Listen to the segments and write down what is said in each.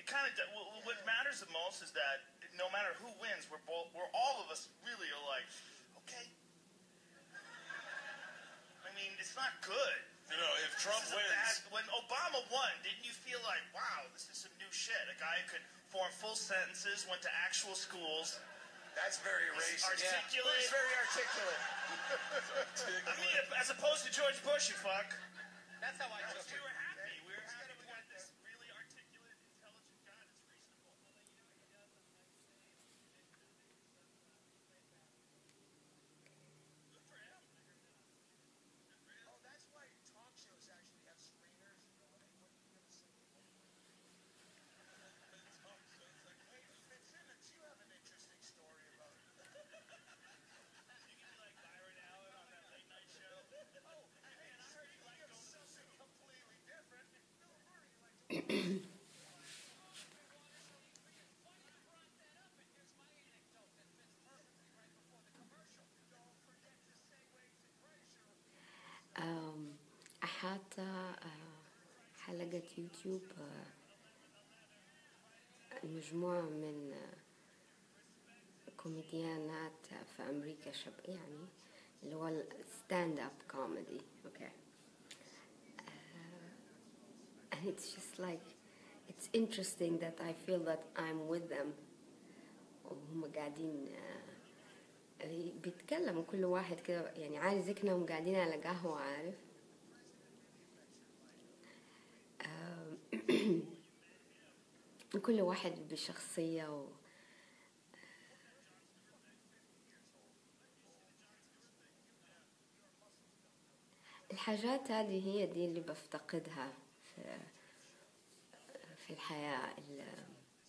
it kind of what matters the most is that no matter who wins, we're both we're all of us really are like, okay. I mean, it's not good. You know, if Trump This is a wins, bad- when Obama won, didn't you feel like, wow, this is some new shit? A guy who could form full sentences, went to actual schools, That's very He's racist. articulate. He's very articulate. I mean, if, as opposed to George Bush, you fuck. That's how I We took it. were happy. We were happy we got this really articulate, intelligent guy that's reasonable. Good for him. Oh, that's why talk shows actually have screeners. You know, when they put you in a scene. Hey, Fitzsimmons, you have an interesting story about it. You can be like Byron Allen on that late night show. Oh, hey, and I heard you like something completely different. Bill Murray, you like to أم، حاطة آه، حلقة يوتيوب آه، مجموعة من آه، كوميديانات في أمريكا شب يعني اللي هو الستاند اب كوميدي اوكي and it's just like it's interesting that I feel that I'm with them وهم قاعدين آه، بيتكلموا كل واحد كده يعني عادي زي كأنهم قاعدين على قهوة عارف آم، كل واحد بشخصية و الحاجات هذه هي دي اللي بفتقدها في في الحياة ال-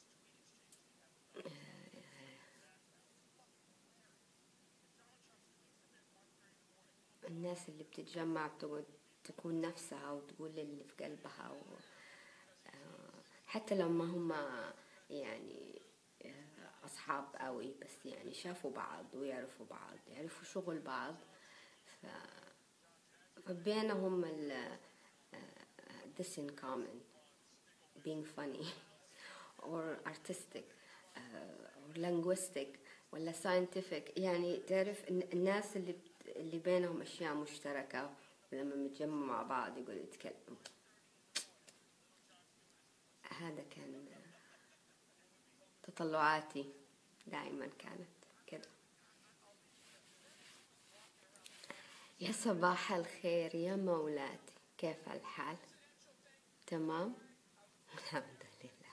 الناس اللي بتتجمع بتقعد تكون نفسها وتقول اللي في قلبها و... آه، حتى لو ما هم يعني آه، أصحاب قوي بس يعني شافوا بعض ويعرفوا بعض يعرفوا شغل بعض ف... فبينهم ال آه، this in common being funny or artistic uh, or linguistic ولا scientific يعني تعرف إن الناس اللي بت- اللي بينهم أشياء مشتركة ولما متجمعوا مع بعض يقولوا يتكلموا هذا كان تطلعاتي دائما كانت كده يا صباح الخير يا مولاتي كيف الحال تمام الحمد لله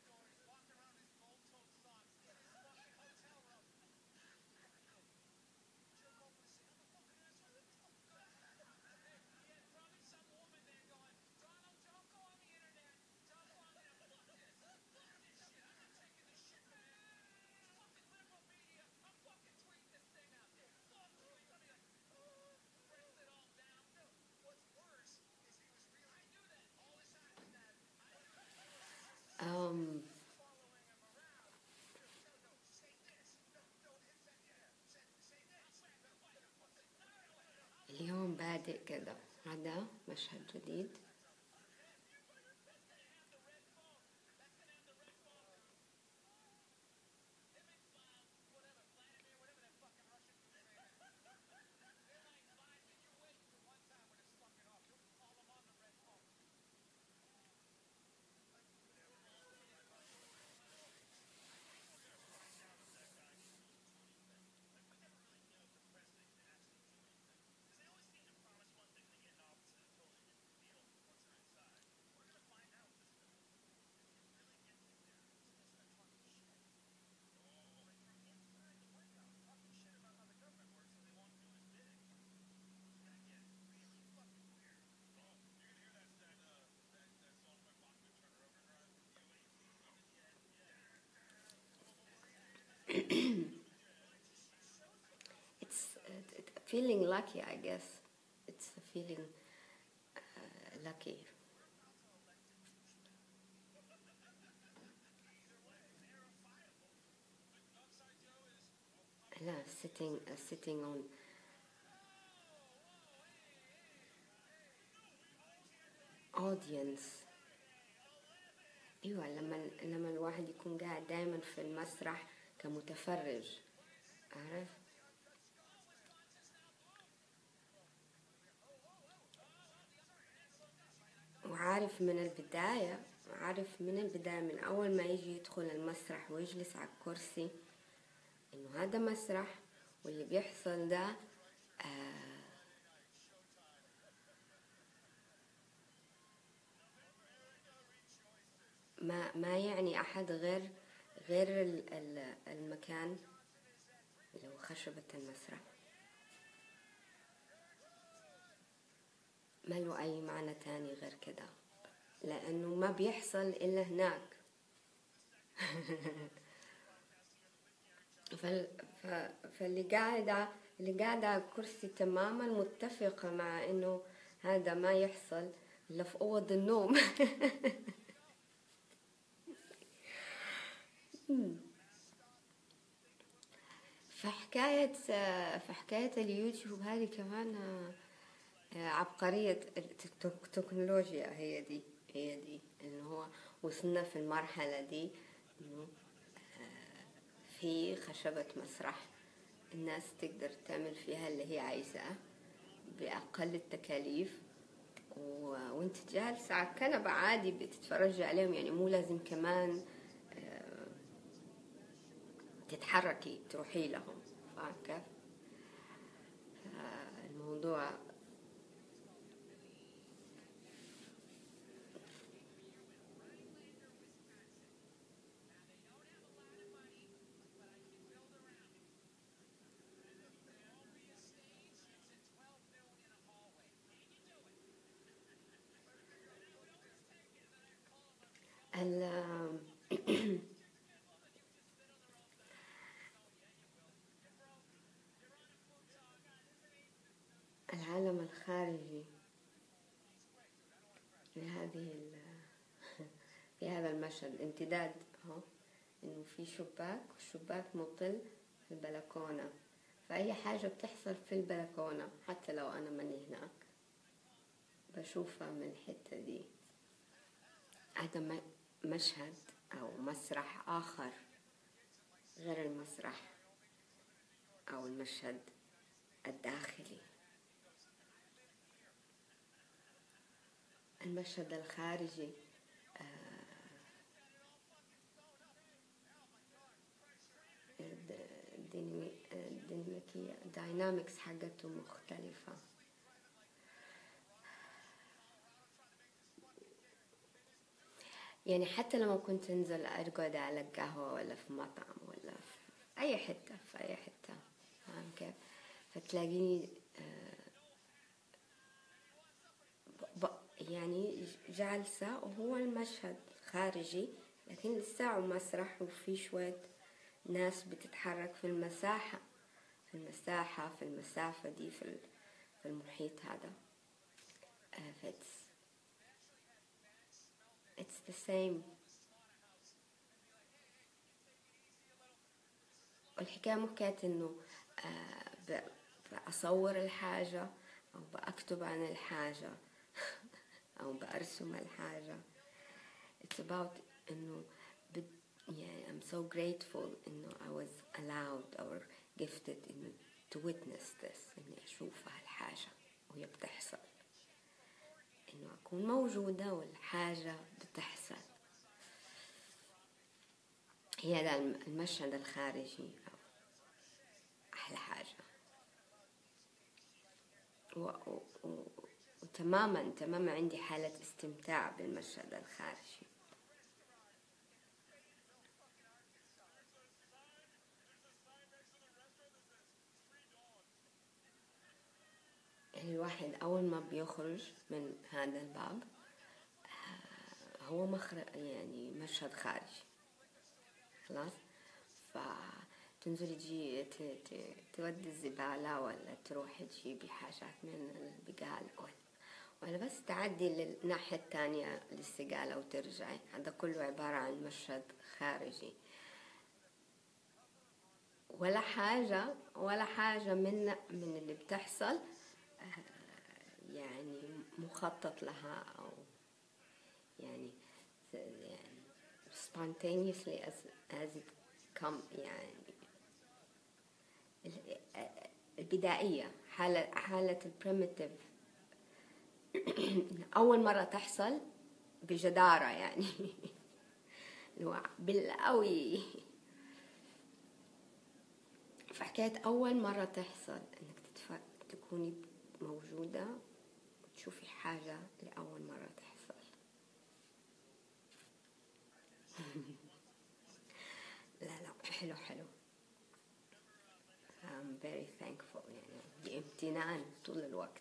um, اليوم بادئ كده هذا مشهد جديد it's uh, it- feeling lucky I guess it's a feeling uh, lucky لا sitting uh, sitting on audience ايوه لما لما الواحد يكون قاعد دائما في المسرح كمتفرج عارف وعارف من البداية عارف من البداية من أول ما يجي يدخل المسرح ويجلس على الكرسي إنه هذا مسرح واللي بيحصل ده آه ما ما يعني أحد غير غير ال- ال- المكان اللي هو خشبة المسرح ما له أي معنى تاني غير كده لأنه ما بيحصل إلا هناك فال... ف... فاللي قاعدة اللي قاعدة على الكرسي تماما متفقة مع إنه هذا ما يحصل إلا في أوض النوم فحكاية فحكاية اليوتيوب هذه كمان آه، عبقرية التك- التكنولوجيا هي دي هي دي إنه هو وصلنا في المرحلة دي إنه آه، في خشبة مسرح الناس تقدر تعمل فيها اللي هي عايزاه بأقل التكاليف و... وانت جالسة على الكنبة عادي بتتفرجي عليهم يعني مو لازم كمان آه، تتحركي تروحي لهم فاهم كيف؟ الموضوع ال العالم الخارجي لهذه ال في هذا المشهد امتداد اهو انه في شباك والشباك مطل في البلكونة فأي حاجة بتحصل في البلكونة حتى لو أنا ماني هناك بشوفها من الحتة دي هذا م- مشهد أو مسرح آخر غير المسرح أو المشهد الداخلي المشهد الخارجي آه، الد- الدينامي- الديناميكية الداينامكس حقته مختلفة يعني حتى لما كنت انزل ارقد على قهوة ولا في مطعم ولا في اي حتة في اي حتة فاهم كيف فتلاقيني آه، ب- ب- يعني جالسة وهو المشهد خارجي لكن لسه مسرح وفي شوية ناس بتتحرك في المساحة في المساحة في المسافة دي في ال- في المحيط هذا آه، فإتس it's the same والحكاية مو حكاية إنه آه، ب- بأصور الحاجة أو بأكتب عن الحاجة أو برسم الحاجة it's about إنه بد يعني I'm so grateful إنه I was allowed or gifted إنه to witness this إني أشوف هالحاجة وهي بتحصل إنه أكون موجودة والحاجة بتحصل هي ده الم- المشهد الخارجي أو أحلى حاجة و... و... و... وتماما تماما عندي حالة استمتاع بالمشهد الخارجي يعني الواحد أول ما بيخرج من هذا الباب آه، هو مخرج يعني مشهد خارجي خلاص فتنزلي تجي ت- ت- تودي الزبالة ولا تروحي تجيبي حاجات من البقالة ولا ولا بس تعدي للناحية التانية للسقالة وترجعي هذا كله عبارة عن مشهد خارجي ولا حاجة ولا حاجة من من اللي بتحصل آه، يعني مخطط لها أو يعني يعني spontaneously as as it come يعني ال- البدائية حالة حالة البريمتيف أول مرة تحصل بجدارة يعني اللي هو بالقوي فحكاية أول مرة تحصل إنك تتف... تكوني موجودة وتشوفي حاجة لأول مرة تحصل لا لا حلو حلو I'm very thankful يعني بامتنان طول الوقت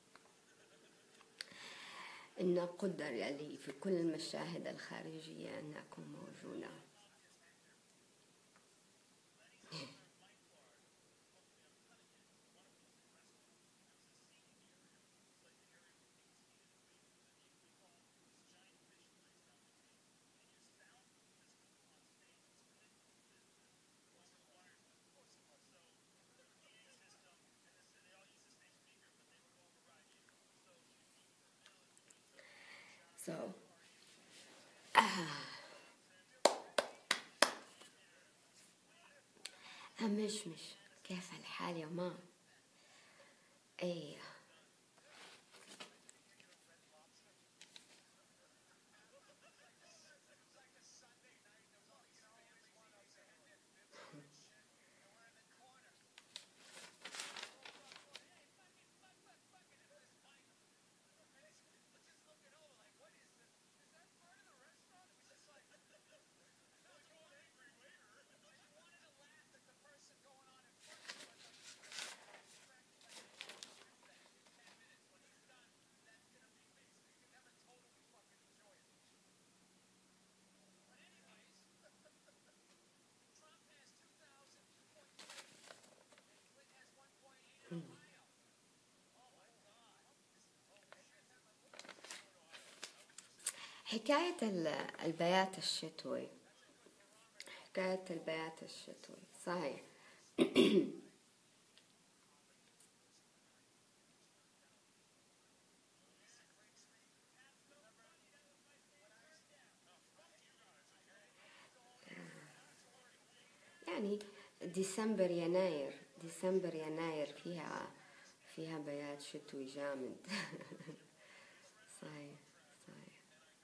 إن قدر لي في كل المشاهد الخارجية أن أكون موجودة So, آه مش مش كيف الحال يا ماما؟ ايه حكاية ال- البيات الشتوي حكاية البيات الشتوي صحيح يعني ديسمبر يناير ديسمبر يناير فيها فيها بيات شتوي جامد صحيح صحيح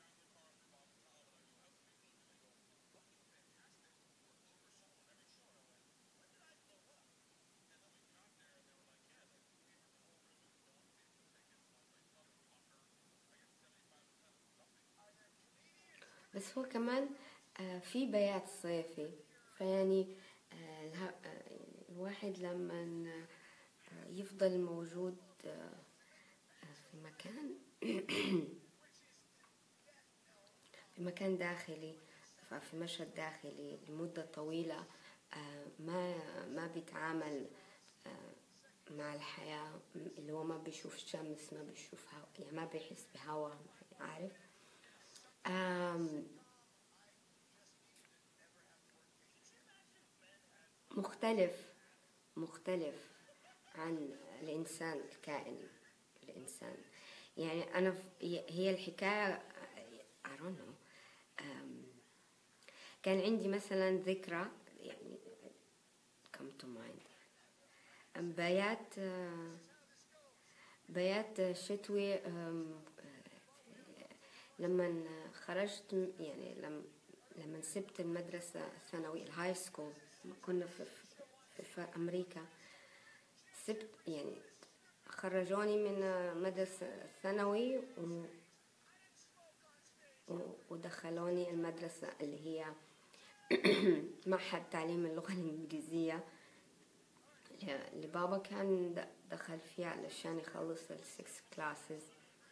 بس هو كمان آه، في بيات صيفي فيعني آه، اله- آه، يعني الواحد لما آه، يفضل موجود آه، آه، في مكان في مكان داخلي في مشهد داخلي لمدة طويلة آه، ما ما بيتعامل آه، مع الحياة اللي هو ما بيشوف شمس ما بيشوف هوا يعني ما بيحس بهوا عارف آم، مختلف مختلف عن الإنسان الكائن الإنسان يعني أنا ف- هي الحكاية I don't know آم، كان عندي مثلا ذكرى يعني come to mind أم بيات آه، بيات شتوي آم، لما خرجت م- يعني لما لما سبت المدرسة الثانوية الهاي سكول كنا في, في, في أمريكا سبت يعني خرجوني من مدرسة الثانوي و و- ودخلوني المدرسة اللي هي معهد تعليم اللغة الإنجليزية اللي اللي بابا كان د- دخل فيها علشان يخلص السكس كلاسز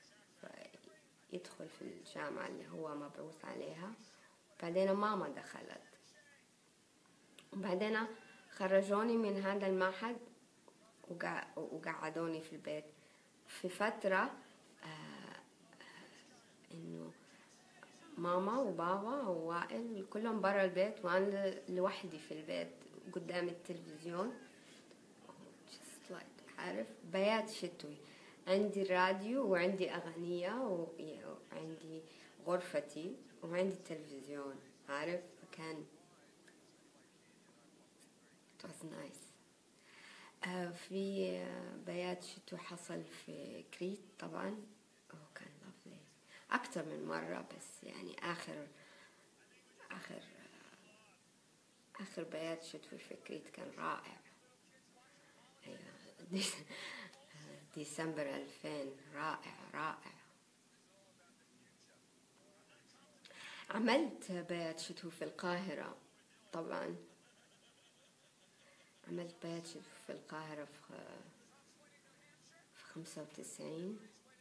يدخل في الجامعة اللي هو مبعوث عليها بعدين ماما دخلت وبعدين خرجوني من هذا المعهد وقع- وقعدوني في البيت في فترة آه، انه ماما وبابا ووائل كلهم برا البيت وانا لوحدي في البيت قدام التلفزيون just like عارف بيات شتوي عندي راديو وعندي أغنية و- وعندي غرفتي وعندي تلفزيون عارف كان it was nice آه، في آه، بيات شتو حصل في كريت طبعا أوه كان lovely أكتر من مرة بس يعني آخر آخر آه، آخر بيات شتوي في كريت كان رائع أيوة ديس- ديسمبر 2000 رائع رائع عملت بيات شتو في القاهرة طبعا عملت بيات شتو في القاهرة في في خمسة وتسعين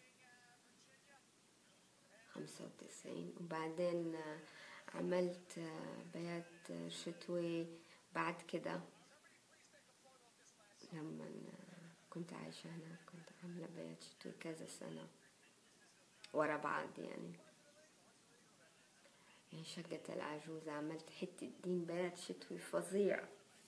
خمسة وتسعين وبعدين آه، عملت آه، بيات شتوي بعد كده لما آه، كنت عايشة هناك كنت عاملة بيات شتوي كذا سنة ورا بعض يعني يعني شقة العجوز عملت حتة دين بيات شتوي فظيع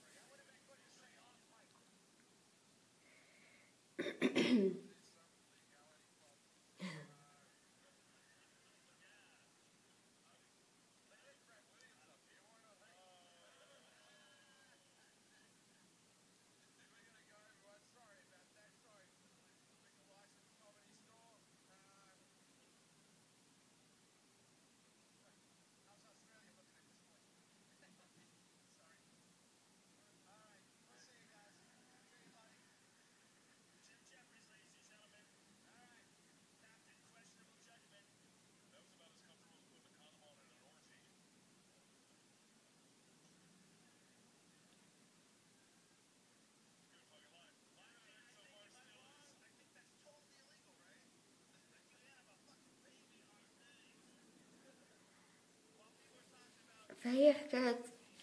فهي حكاية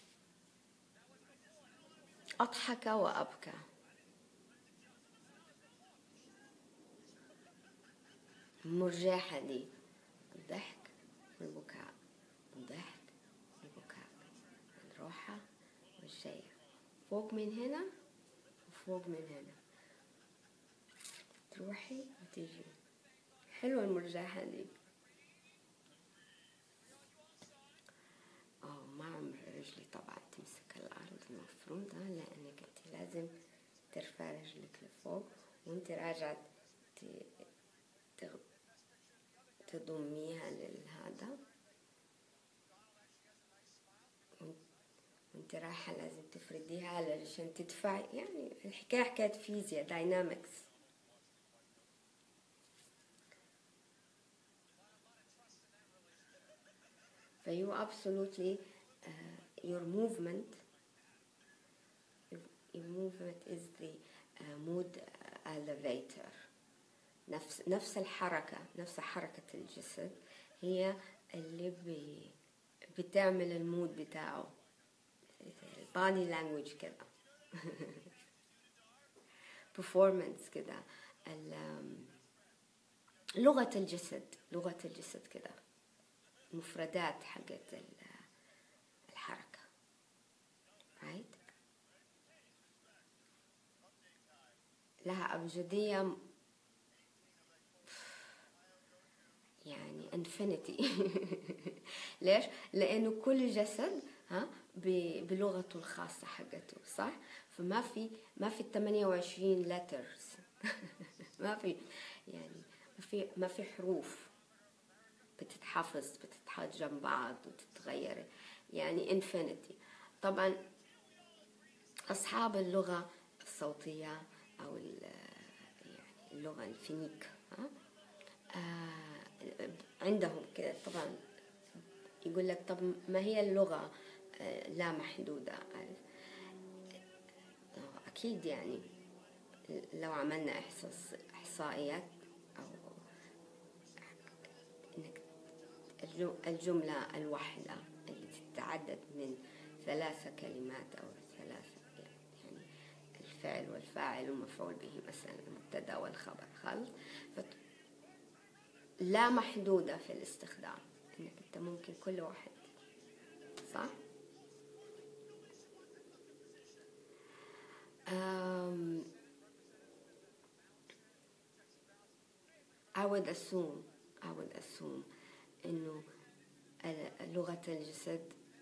أضحك وأبكى مرجحة دي الضحك والبكاء الضحك والبكاء الروحة والشيء فوق من هنا وفوق من هنا تروحي وتيجي حلوة المرجحة دي اه ما عمر رجلي طبعا تمسك الأرض المفروضة لأنك انت لازم ترفع رجلك لفوق وانت راجعة ت- تغ- تضميها لهذا وانت رايحة لازم تفرديها علشان تدفعي يعني الحكاية حكاية فيزياء داينامكس فيو absolutely uh, your movement your movement is the uh, mood elevator نفس نفس الحركة نفس حركة الجسد هي اللي بي بتعمل المود بتاعه البادي لانجوج كده performance كده ال- لغة الجسد لغة الجسد كده مفردات حقت ال- الحركة right لها أبجدية يعني انفينيتي ليش؟ لأنه كل جسد ها ب- بلغته الخاصة حقته صح؟ فما في ما في 28 letters ما في يعني ما في ما في حروف بتتحفظ بتتحط جنب بعض وتتغير يعني انفينيتي طبعا أصحاب اللغة الصوتية أو ال- يعني اللغة الفينيك ها؟ آه عندهم كده طبعا يقول لك طب ما هي اللغة آه لا محدودة عارف آه، أكيد يعني لو عملنا إحصاص إحصائيات أو إنك الجو- الجملة الواحدة اللي تتعدد من ثلاثة كلمات أو ثلاثة يعني الفعل والفاعل والمفعول به مثلا المبتدأ والخبر خلاص فت- لا محدودة في الاستخدام إنك أنت ممكن كل واحد صح؟ um, I would assume I would assume إنه ال- لغة الجسد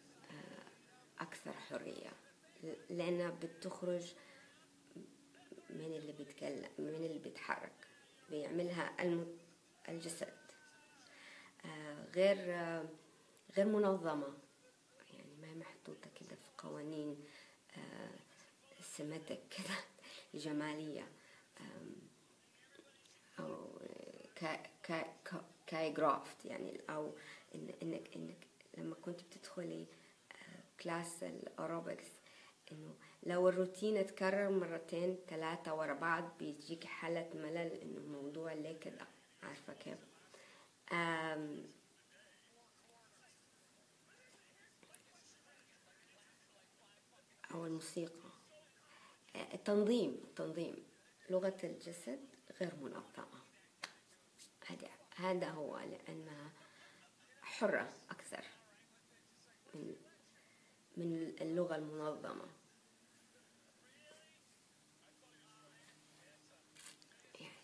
أكثر حرية لأنها بتخرج من اللي بيتكلم من اللي بيتحرك بيعملها الم- الجسد آه، غير آه، غير منظمة يعني ما هي محطوطة كده في قوانين آه، سمتك كده جمالية آم، أو كا كا كا- كايجرافت يعني أو إن إنك إنك لما كنت بتدخلي آه، كلاس الأوروبكس إنه لو الروتين اتكرر مرتين ثلاثة ورا بعض بيجيك حالة ملل إنه الموضوع ليه كده عارفة كيف؟ آم، أو الموسيقى آه، التنظيم التنظيم لغة الجسد غير منظمة هذا هذا هو لأنها حرة أكثر من من اللغة المنظمة يعني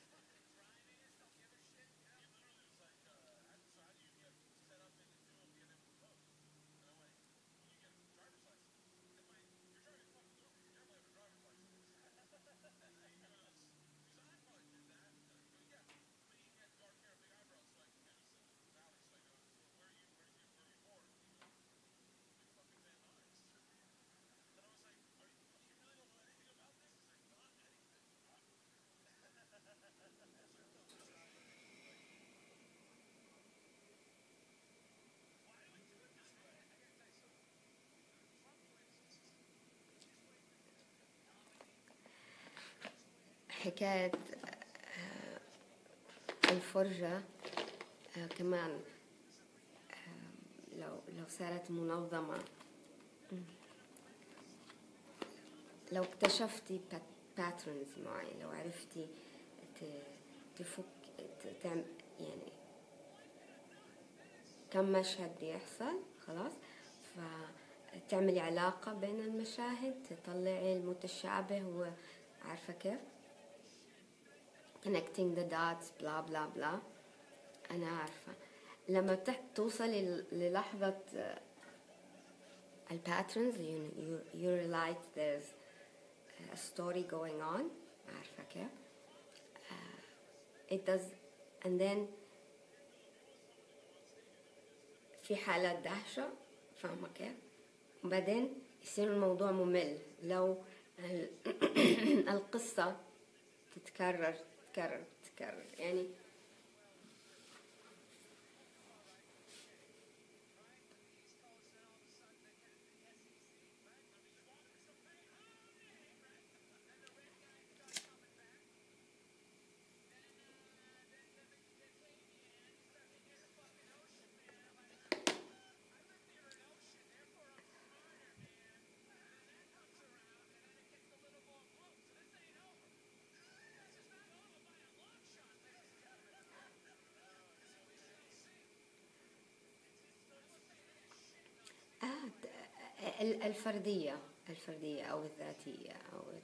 حكاية آه، الفرجة آه، كمان آه، لو لو صارت منظمة مم. لو اكتشفتي باترنز معين لو عرفتي ت- تفك ت- تعم يعني كم مشهد بيحصل خلاص فتعملي علاقة بين المشاهد تطلعي المتشابه وعارفة كيف connecting the dots بلا بلا بلا أنا عارفة لما تح- توصلي ل- للحظة آه، الباترنز you, you, you realize there's a story going on عارفة كيف uh, it does and then في حالة دهشة فاهمة كيف وبعدين يصير الموضوع ممل لو ال- القصة تتكرر تتكرر تتكرر يعني آه د- ال- الفردية الفردية أو الذاتية أو ال-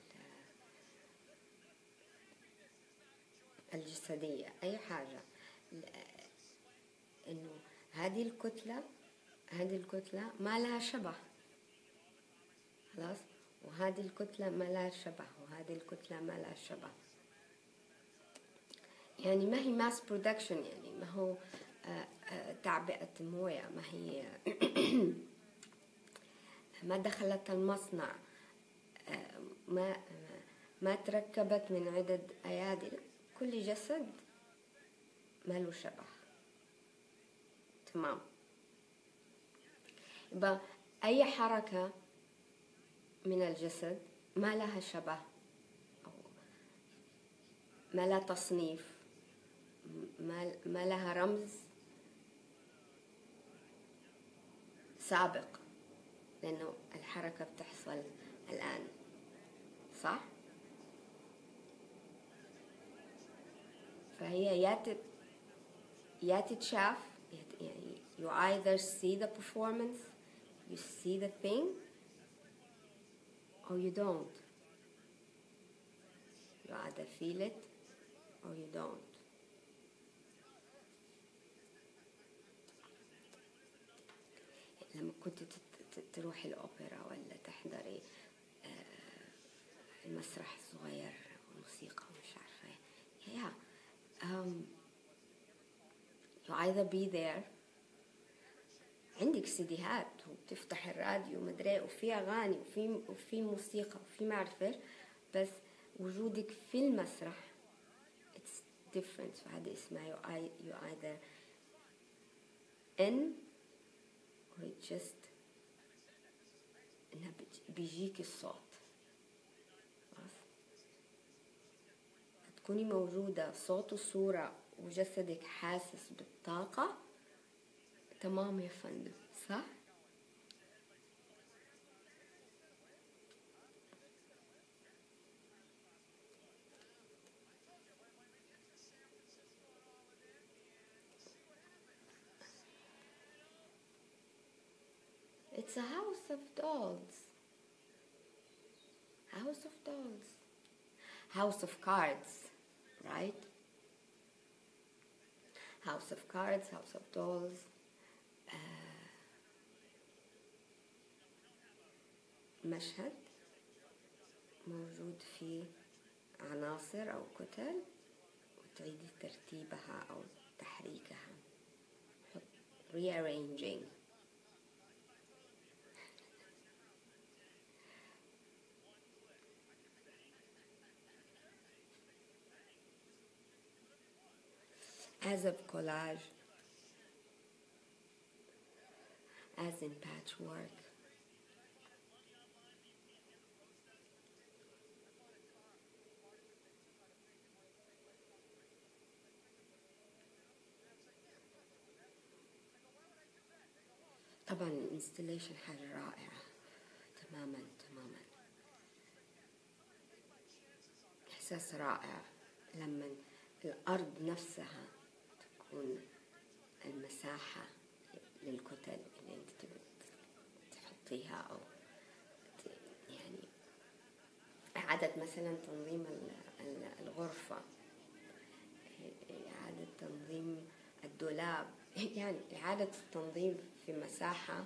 الجسدية أي حاجة ل- إنه هذه الكتلة هذه الكتلة ما لها شبه خلاص وهذه الكتلة ما لها شبه وهذه الكتلة ما لها شبه يعني ما هي ماس برودكشن يعني ما هو آه، آه، تعبئة موية ما هي ما دخلت المصنع آه، ما ما تركبت من عدة أيادي لا، كل جسد ما له شبه تمام يبقى أي حركة من الجسد ما لها شبه أو ما لها تصنيف ما, ما لها رمز سابق لأنه الحركة بتحصل الآن صح؟ فهي يا تت- يا تتشاف يا- يعني you either see the performance you see the thing or you don't you either feel it or you don't لما كنت تت- تت- تروحي الأوبرا ولا تحضري آه، المسرح الصغير والموسيقى ومش عارفة إيه. yeah um, you either be there عندك سيديهات وبتفتح الراديو مدري إيه، وفي أغاني وفي وفي موسيقى وفي معرفة بس وجودك في المسرح it's different فهذا اسمها you, ei- you either in or it just انها بت- بيجيك الصوت خلاص؟ تكوني موجودة صوت وصورة وجسدك حاسس بالطاقة تمام يا فندم صح؟ It's a house of dolls. House of dolls. House of cards, right? House of cards, house of dolls. آه، مشهد موجود فيه عناصر أو كتل وتعيدي ترتيبها أو تحريكها حط- rearranging as of collage, as in patchwork. طبعا الانستليشن حاجة رائعة تماما تماما إحساس رائع لما الأرض نفسها تكون المساحة للكتل اللي أنت تبي تحطيها أو ت- يعني إعادة مثلا تنظيم ال- ال- الغرفة إعادة تنظيم الدولاب يعني إعادة التنظيم في مساحة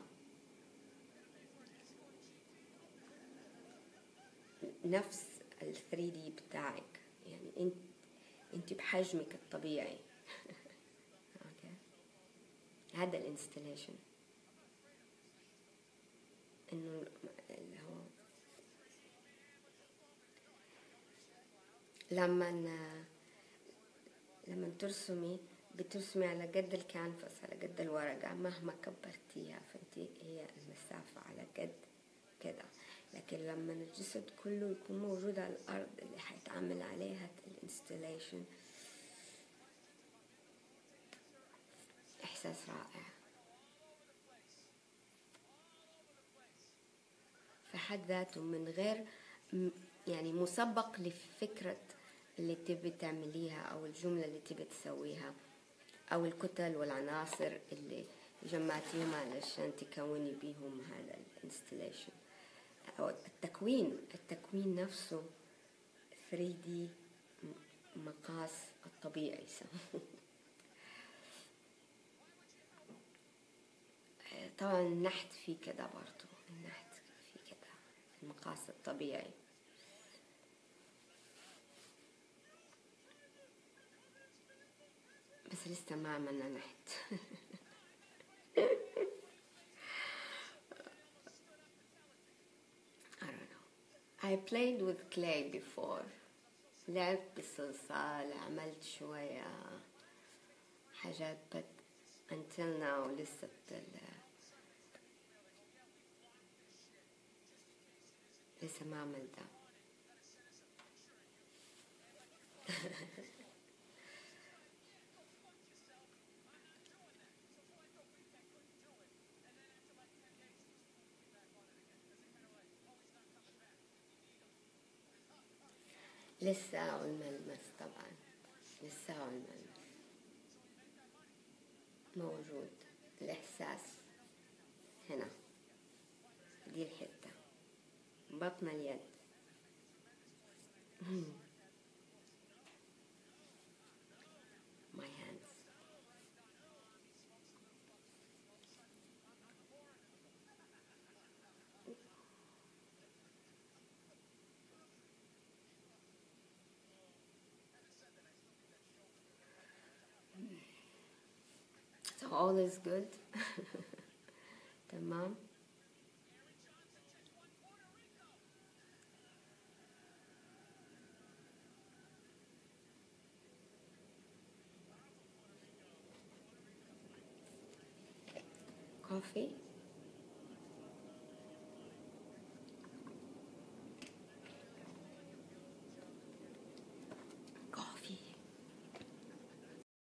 نفس ال 3 دي بتاعك يعني انت انت بحجمك الطبيعي اوكي هذا الانستليشن انه اللي هو لما لما ترسمي بترسمي على قد الكانفاس على قد الورقة مهما كبرتيها فانت هي المسافة على قد كده لكن لما الجسد كله يكون موجود على الأرض اللي حيتعمل عليها الانستليشن إحساس رائع في حد ذاته من غير م- يعني مسبق لفكرة اللي تبي تعمليها أو الجملة اللي تبي تسويها أو الكتل والعناصر اللي جمعتيهم علشان تكوني بيهم هذا الانستليشن أو التكوين التكوين نفسه 3D م- مقاس الطبيعي يسموه طبعا النحت فيه كده برضو النحت فيه كده المقاس الطبيعي بس لسه ما عملنا نحت I don't know I played with clay before لعبت بالصلصال عملت شوية حاجات but until now لسه ال- لسه ما عملت ده لسه والملمس طبعا لسه والملمس موجود الإحساس هنا دي الحتة بطن اليد my hands so all is good تمام coffee